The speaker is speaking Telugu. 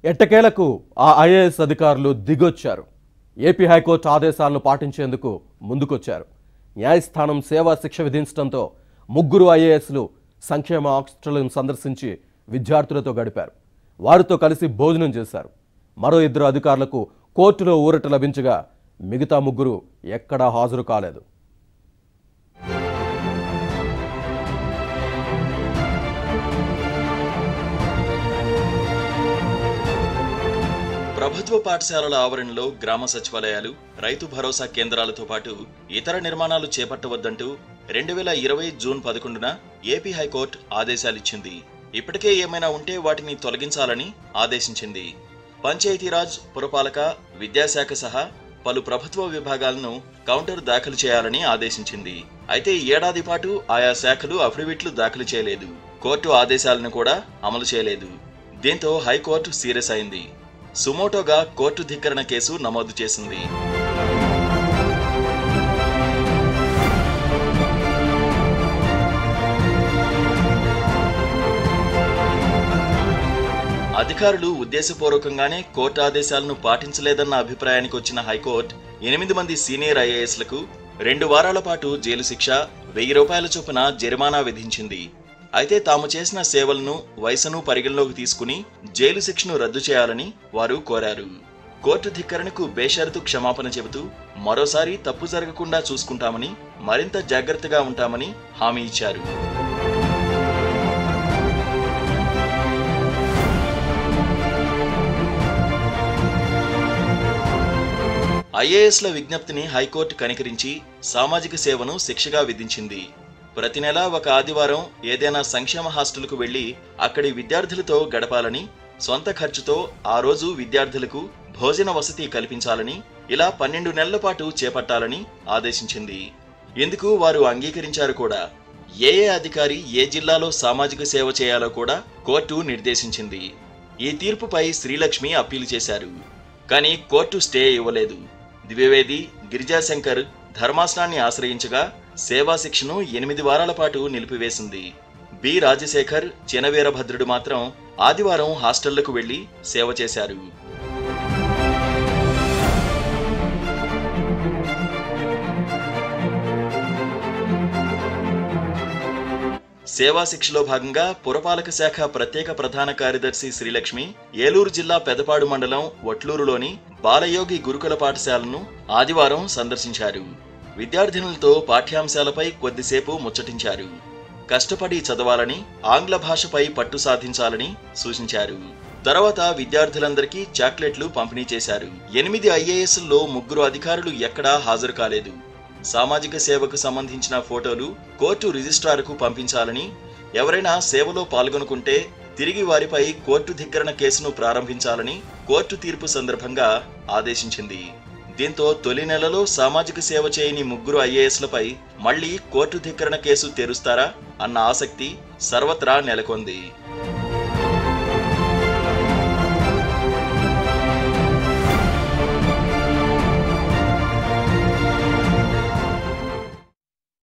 ఎట్టకేలకు ఆ ఐఏఎస్ అధికారులు దిగొచ్చారు ఏపీ హైకోర్టు ఆదేశాలను పాటించేందుకు ముందుకొచ్చారు న్యాయస్థానం సేవా శిక్ష విధించడంతో ముగ్గురు ఐఏఎస్లు సంక్షేమ హాస్టళ్లను సందర్శించి విద్యార్థులతో గడిపారు వారితో కలిసి భోజనం చేశారు మరో ఇద్దరు అధికారులకు కోర్టులో ఊరట లభించగా మిగతా ముగ్గురు ఎక్కడా హాజరు కాలేదు ప్రభుత్వ పాఠశాలల ఆవరణలో గ్రామ సచివాలయాలు రైతు భరోసా కేంద్రాలతో పాటు ఇతర నిర్మాణాలు చేపట్టవద్దంటూ రెండు వేల ఇరవై జూన్ పదకొండున ఏపీ హైకోర్టు ఆదేశాలిచ్చింది ఇప్పటికే ఏమైనా ఉంటే వాటిని తొలగించాలని ఆదేశించింది పంచాయతీరాజ్ పురపాలక విద్యాశాఖ సహా పలు ప్రభుత్వ విభాగాలను కౌంటర్ దాఖలు చేయాలని ఆదేశించింది అయితే ఈ ఏడాది పాటు ఆయా శాఖలు అఫిడవిట్లు దాఖలు చేయలేదు కోర్టు ఆదేశాలను కూడా అమలు చేయలేదు దీంతో హైకోర్టు సీరియస్ అయింది సుమోటోగా కోర్టు ధిక్కరణ కేసు నమోదు చేసింది అధికారులు ఉద్దేశపూర్వకంగానే కోర్టు ఆదేశాలను పాటించలేదన్న అభిప్రాయానికి వచ్చిన హైకోర్టు ఎనిమిది మంది సీనియర్ ఐఏఎస్లకు రెండు వారాల పాటు జైలు శిక్ష వెయ్యి రూపాయల చొప్పున జరిమానా విధించింది అయితే తాము చేసిన సేవలను వయసును పరిగణలోకి తీసుకుని జైలు శిక్షను రద్దు చేయాలని వారు కోరారు కోర్టు ధిక్కరణకు బేషరతు క్షమాపణ చెబుతూ మరోసారి తప్పు జరగకుండా చూసుకుంటామని మరింత జాగ్రత్తగా ఉంటామని హామీ ఇచ్చారు ఐఏఎస్ల విజ్ఞప్తిని హైకోర్టు కనికరించి సామాజిక సేవను శిక్షగా విధించింది ప్రతి నెల ఒక ఆదివారం ఏదైనా సంక్షేమ హాస్టల్కు వెళ్లి అక్కడి విద్యార్థులతో గడపాలని సొంత ఖర్చుతో ఆ రోజు విద్యార్థులకు భోజన వసతి కల్పించాలని ఇలా పన్నెండు నెలల పాటు చేపట్టాలని ఆదేశించింది ఇందుకు వారు అంగీకరించారు కూడా ఏ ఏ అధికారి ఏ జిల్లాలో సామాజిక సేవ చేయాలో కూడా కోర్టు నిర్దేశించింది ఈ తీర్పుపై శ్రీలక్ష్మి అప్పీలు చేశారు కానీ కోర్టు స్టే ఇవ్వలేదు ద్వివేది గిరిజాశంకర్ ధర్మాసనాన్ని ఆశ్రయించగా సేవా శిక్షను ఎనిమిది వారాల పాటు నిలిపివేసింది బి రాజశేఖర్ చినవీరభద్రుడు మాత్రం ఆదివారం హాస్టళ్లకు వెళ్లి సేవ చేశారు సేవా శిక్షలో భాగంగా పురపాలక శాఖ ప్రత్యేక ప్రధాన కార్యదర్శి శ్రీలక్ష్మి ఏలూరు జిల్లా పెదపాడు మండలం వట్లూరులోని బాలయోగి గురుకుల పాఠశాలను ఆదివారం సందర్శించారు విద్యార్థినులతో పాఠ్యాంశాలపై కొద్దిసేపు ముచ్చటించారు కష్టపడి చదవాలని ఆంగ్ల భాషపై పట్టు సాధించాలని సూచించారు తర్వాత విద్యార్థులందరికీ చాక్లెట్లు పంపిణీ చేశారు ఎనిమిది ఐఏఎస్ల్లో ముగ్గురు అధికారులు ఎక్కడా హాజరు కాలేదు సామాజిక సేవకు సంబంధించిన ఫోటోలు కోర్టు రిజిస్ట్రార్కు పంపించాలని ఎవరైనా సేవలో పాల్గొనుకుంటే తిరిగి వారిపై కోర్టు ధిక్కరణ కేసును ప్రారంభించాలని కోర్టు తీర్పు సందర్భంగా ఆదేశించింది దీంతో తొలి నెలలో సామాజిక సేవ చేయని ముగ్గురు ఐఏఎస్లపై మళ్లీ కోర్టు ధిక్కరణ కేసు తెరుస్తారా అన్న ఆసక్తి సర్వత్రా నెలకొంది